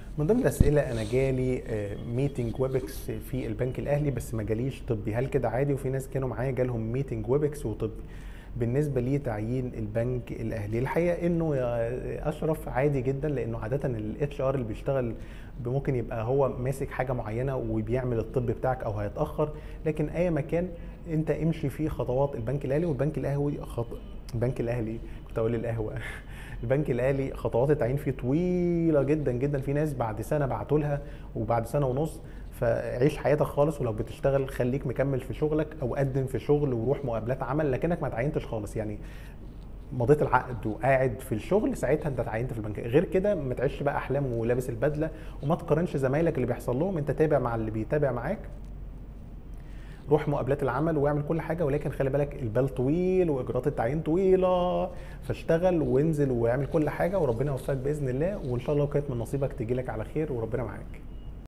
من ضمن الاسئله انا جالي ميتنج ويبكس في البنك الاهلي بس ما جاليش طبي هل كده عادي وفي ناس كانوا معايا جالهم ميتنج ويبكس وطبي بالنسبه لي تعيين البنك الاهلي الحقيقه انه يا اشرف عادي جدا لانه عاده الاتش ار اللي بيشتغل ممكن يبقى هو ماسك حاجه معينه وبيعمل الطب بتاعك او هيتاخر لكن اي مكان انت امشي فيه خطوات البنك الاهلي والبنك الاهلي خط... البنك الاهلي كنت اقول القهوه البنك الاهلي خطوات التعيين فيه طويله جدا جدا في ناس بعد سنه بعتوا لها وبعد سنه ونص فعيش حياتك خالص ولو بتشتغل خليك مكمل في شغلك او قدم في شغل وروح مقابلات عمل لكنك ما تعينتش خالص يعني مضيت العقد وقاعد في الشغل ساعتها انت اتعينت في البنك غير كده ما تعيش بقى احلام ولابس البدله وما تقارنش زمايلك اللي بيحصل لهم انت تابع مع اللي بيتابع معاك روح مقابلات العمل واعمل كل حاجه ولكن خلي بالك البال طويل واجراءات التعيين طويله فاشتغل وانزل واعمل كل حاجه وربنا يوفقك باذن الله وان شاء الله لو كانت من نصيبك تجي لك على خير وربنا معاك